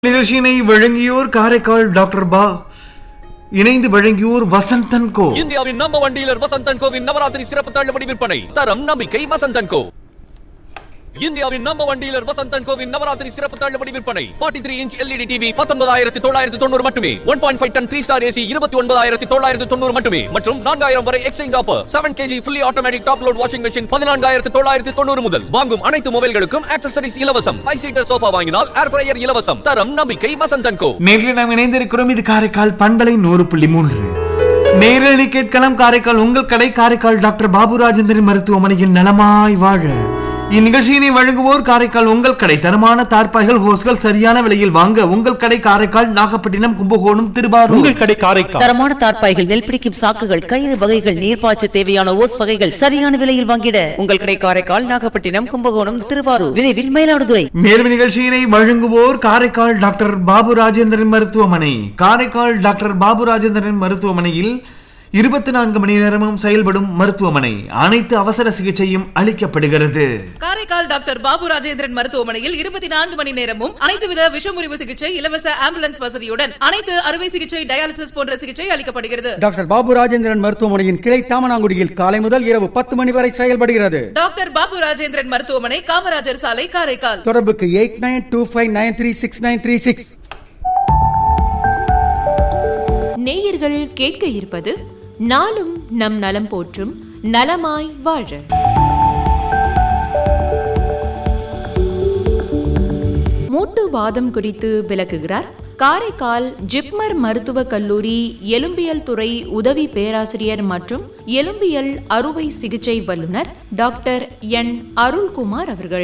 நிகழ்ச்சியினை வழங்கியோர் காரைக்கால் டாக்டர் பா இணைந்து வழங்கியோர் வசந்தன் கோ இந்தியாவின் நம்பர் ஒன் டீலர் வசந்தன் கோவின் நவராத்திரி சிறப்பு தள்ளுபடி விற்பனை தரம் நம்பிக்கை வசந்தன் கோ இந்தியாவின் நம்பர் ஒன் டீலர் வசந்தன் கோவின் நவராத்திரி சிறப்பு தள்ளுபடி விற்பனை 43 த்ரீ இன்ச் எல்இடி டிவி பத்தொன்பதாயிரத்தி தொள்ளாயிரத்தி தொண்ணூறு மட்டுமே one point five ton three star AC இருபத்தி ஒன்பதாயிரத்தி தொள்ளாயிரத்தி தொண்ணூறு மட்டுமே மற்றும் நான்காயிரம் வரை exchange offer seven KG fully automatic top load washing machine பதினான்காயிரத்தி தொள்ளாயிரத்தி தொண்ணூறு முதல் வாங்கும் அனைத்து மொபைல்களுக்கும் ஆக்சசரிஸ் இலவசம் ஃபைவ் சீட்டர் சோஃபா வாங்கினால் ஏர் ஃப்ரையர் இலவசம் தரம் நம்பிக்கை வசந்தன் கோ நேரில் நாம் இணைந்திருக்கிறோம் இது காரைக்கால் பண்பலை நூறு புள்ளி மூன்று நேரடி கேட்கலாம் காரைக்கால் உங்கள் கடை காரைக்கால் டாக்டர் பாபு ராஜேந்திரன் மருத்துவமனையில் நலமாய் வாழ இந்நிகழ்ச்சியினை வழங்குவோர் காரைக்கால் உங்கள் கடை தரமான தார்ப்பாய்கள் ஹோஸ்கள் சரியான விலையில் வாங்க உங்கள் கடை காரைக்கால் நாகப்பட்டினம் கும்பகோணம் திருவாரூர் உங்கள் கடை காரைக்கால் தரமான தார்ப்பாய்கள் நெல் பிடிக்கும் சாக்குகள் கயிறு வகைகள் நீர்ப்பாய்ச்ச தேவையான ஓஸ் வகைகள் சரியான விலையில் வாங்கிட உங்கள் கடை காரைக்கால் நாகப்பட்டினம் கும்பகோணம் திருவாரூர் விரைவில் மயிலாடுதுறை மேலும் நிகழ்ச்சியினை வழங்குவோர் காரைக்கால் டாக்டர் பாபு ராஜேந்திரன் மருத்துவமனை காரைக்கால் டாக்டர் பாபு ராஜேந்திரன் மருத்துவமனையில் இருபத்தி நான்கு மணி நேரமும் செயல்படும் மருத்துவமனை அனைத்து அவசர சிகிச்சையும் அளிக்கப்படுகிறது காரைக்கால் டாக்டர் பாபு ராஜேந்திரன் மருத்துவமனையில் இருபத்தி நான்கு மணி நேரமும் அனைத்து வித விஷமுறிவு சிகிச்சை இலவச ஆம்புலன்ஸ் வசதியுடன் அனைத்து அறுவை சிகிச்சை டயாலிசிஸ் போன்ற சிகிச்சை அளிக்கப்படுகிறது டாக்டர் பாபு ராஜேந்திரன் மருத்துவமனையின் கிளை தாமனாங்குடியில் காலை முதல் இரவு பத்து மணி வரை செயல்படுகிறது டாக்டர் பாபு ராஜேந்திரன் மருத்துவமனை காமராஜர் சாலை காரைக்கால் தொடர்புக்கு eight nine two five nine three six nine three six நேயர்கள் கேட்க இருப்பது நாளும் நம் நலம் போற்றும் நலமாய் வாழ மூட்டு வாதம் குறித்து விளக்குகிறார் காரைக்கால் ஜிப்மர் மருத்துவக் கல்லூரி எலும்பியல் துறை உதவி பேராசிரியர் மற்றும் எலும்பியல் அறுவை சிகிச்சை வல்லுநர் டாக்டர் என் அருள்குமார் அவர்கள்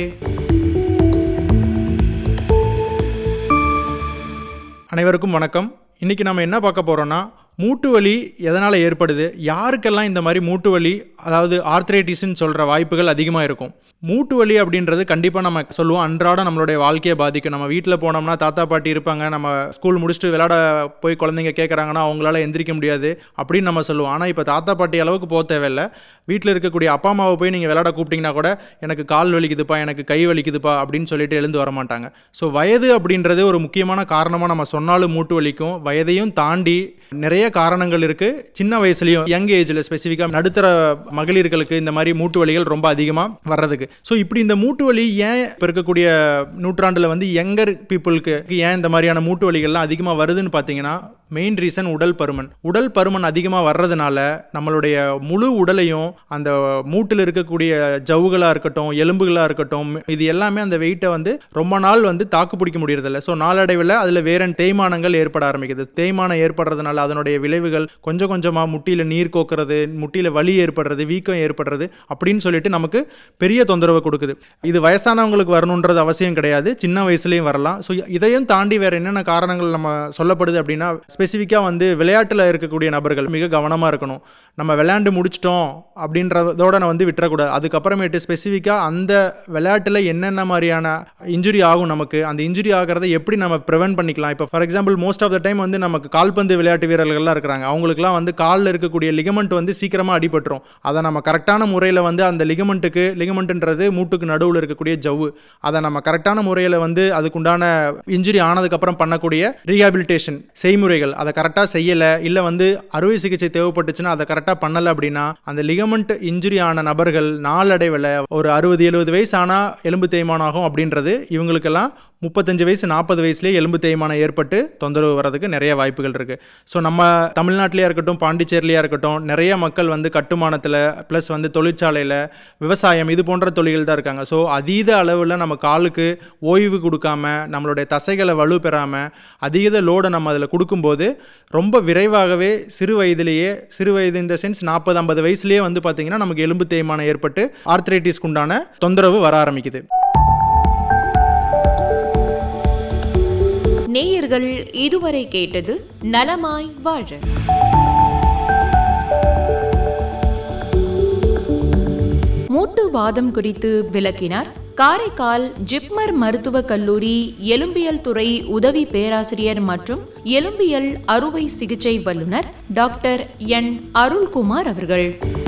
அனைவருக்கும் வணக்கம் இன்றைக்கி நம்ம என்ன பார்க்க போகிறோன்னா மூட்டு வலி எதனால் ஏற்படுது யாருக்கெல்லாம் இந்த மாதிரி மூட்டு வலி அதாவது ஆர்த்ரைட்டிஸ்ன்னு சொல்கிற வாய்ப்புகள் அதிகமாக இருக்கும் மூட்டு வலி அப்படின்றது கண்டிப்பாக நம்ம சொல்லுவோம் அன்றாட நம்மளுடைய வாழ்க்கையை பாதிக்கும் நம்ம வீட்டில் போனோம்னா தாத்தா பாட்டி இருப்பாங்க நம்ம ஸ்கூல் முடிச்சுட்டு விளையாட போய் குழந்தைங்க கேட்குறாங்கன்னா அவங்களால எந்திரிக்க முடியாது அப்படின்னு நம்ம சொல்லுவோம் ஆனால் இப்போ தாத்தா பாட்டி அளவுக்கு போக தேவையில்ல வீட்டில் இருக்கக்கூடிய அப்பா அம்மாவை போய் நீங்கள் விளையாட கூப்பிட்டீங்கன்னா கூட எனக்கு கால் வலிக்குதுப்பா எனக்கு கை வலிக்குதுப்பா அப்படின்னு சொல்லிட்டு எழுந்து வர மாட்டாங்க ஸோ வயது அப்படின்றது ஒரு முக்கியமான காரணமாக நம்ம சொன்னாலும் மூட்டு வலிக்கும் வயதையும் தாண்டி நிறைய காரணங்கள் இருக்குது சின்ன வயசுலையும் யங் ஏஜில் ஸ்பெசிஃபிக்காக நடுத்தர மகளிர்களுக்கு இந்த மாதிரி மூட்டு வலிகள் ரொம்ப அதிகமாக வர்றதுக்கு ஸோ இப்படி இந்த மூட்டு வலி ஏன் இப்போ இருக்கக்கூடிய நூற்றாண்டில் வந்து யங்கர் பீப்புளுக்கு ஏன் இந்த மாதிரியான மூட்டு வலிகள்லாம் அதிகமாக வருதுன்னு பார்த்தீங்கன்னா மெயின் ரீசன் உடல் பருமன் உடல் பருமன் அதிகமாக வர்றதுனால நம்மளுடைய முழு உடலையும் அந்த மூட்டில் இருக்கக்கூடிய ஜவ்வுகளாக இருக்கட்டும் எலும்புகளாக இருக்கட்டும் இது எல்லாமே அந்த வெயிட்டை வந்து ரொம்ப நாள் வந்து தாக்கு பிடிக்க முடியறதில்ல ஸோ நாளடைவில் அதில் வேற தேய்மானங்கள் ஏற்பட ஆரம்பிக்குது தேய்மானம் ஏற்படுறதுனால அதனுடைய விளைவுகள் கொஞ்சம் கொஞ்சமாக முட்டியில் நீர் கோக்கிறது முட்டியில் வலி ஏற்படுறது வீக்கம் ஏற்படுறது அப்படின்னு சொல்லிட்டு நமக்கு பெரிய தொந்தரவு கொடுக்குது இது வயசானவங்களுக்கு வரணுன்றது அவசியம் கிடையாது சின்ன வயசுலேயும் வரலாம் ஸோ இதையும் தாண்டி வேற என்னென்ன காரணங்கள் நம்ம சொல்லப்படுது அப்படின்னா ஸ்பெசிஃபிக்காக வந்து விளையாட்டில் இருக்கக்கூடிய நபர்கள் மிக கவனமாக இருக்கணும் நம்ம விளையாண்டு முடிச்சிட்டோம் அப்படின்றதோட நான் வந்து விட்டுறக்கூடாது அதுக்கப்புறமேட்டு ஸ்பெசிஃபிக்காக அந்த விளையாட்டில் என்னென்ன மாதிரியான இன்ஜுரி ஆகும் நமக்கு அந்த இன்ஜுரி ஆகிறத எப்படி நம்ம ப்ரிவென்ட் பண்ணிக்கலாம் இப்போ for example most of the time வந்து நமக்கு கால்பந்து விளையாட்டு வீரர்கள்லாம் இருக்கிறாங்க அவங்களுக்குலாம் வந்து காலில் இருக்கக்கூடிய லிகமெண்ட் வந்து சீக்கிரமாக அடிபட்டுரும் அதை நம்ம கரெக்டான முறையில் வந்து அந்த லிகமெண்ட்டுக்கு லிகமெண்ட்ன்றது மூட்டுக்கு நடுவில் இருக்கக்கூடிய ஜவ்வு அதை நம்ம கரெக்டான முறையில் வந்து அதுக்குண்டான இன்ஜுரி ஆனதுக்கப்புறம் பண்ணக்கூடிய ரீஹாபிலிட்டேஷன் செய்முறைகள் அதை கரெக்டாக செய்யலை இல்லை வந்து அறுவை சிகிச்சை தேவைப்பட்டுச்சுன்னா அதை கரெக்டாக பண்ணலை அப்படின்னா அந்த லிகமெண்ட் இன்ஜுரி ஆன நபர்கள் நாளடைவில் ஒரு அறுபது எழுபது வயசு ஆனால் எலும்பு தேய்மானம் ஆகும் அப்படின்றது இவங்களுக்கெல்லாம் முப்பத்தஞ்சு வயசு நாற்பது வயசுலேயே எலும்பு தேய்மானம் ஏற்பட்டு தொந்தரவு வர்றதுக்கு நிறைய வாய்ப்புகள் இருக்குது ஸோ நம்ம தமிழ்நாட்டிலேயே இருக்கட்டும் பாண்டிச்சேரிலையாக இருக்கட்டும் நிறைய மக்கள் வந்து கட்டுமானத்தில் ப்ளஸ் வந்து தொழிற்சாலையில் விவசாயம் இது போன்ற தொழில்கள் தான் இருக்காங்க ஸோ அதீத அளவில் நம்ம காலுக்கு ஓய்வு கொடுக்காம நம்மளுடைய தசைகளை வலு பெறாமல் அதீத லோடை நம்ம அதில் கொடுக்கும்போது ரொம்ப விரைவாகவே சிறு வயதிலேயே சிறு வயது இந்த சென்ஸ் நாற்பது ஐம்பது வயசுலேயே வந்து பார்த்திங்கன்னா நமக்கு எலும்பு தேய்மானம் ஏற்பட்டு ஆர்த்ரைட்டிஸ்க்கு உண்டான தொந்தரவு வர ஆரம்பிக்குது நேயர்கள் இதுவரை கேட்டது நலமாய் வாழ மூட்டு வாதம் குறித்து விளக்கினார் காரைக்கால் ஜிப்மர் மருத்துவக் கல்லூரி எலும்பியல் துறை உதவி பேராசிரியர் மற்றும் எலும்பியல் அறுவை சிகிச்சை வல்லுநர் டாக்டர் என் அருள்குமார் அவர்கள்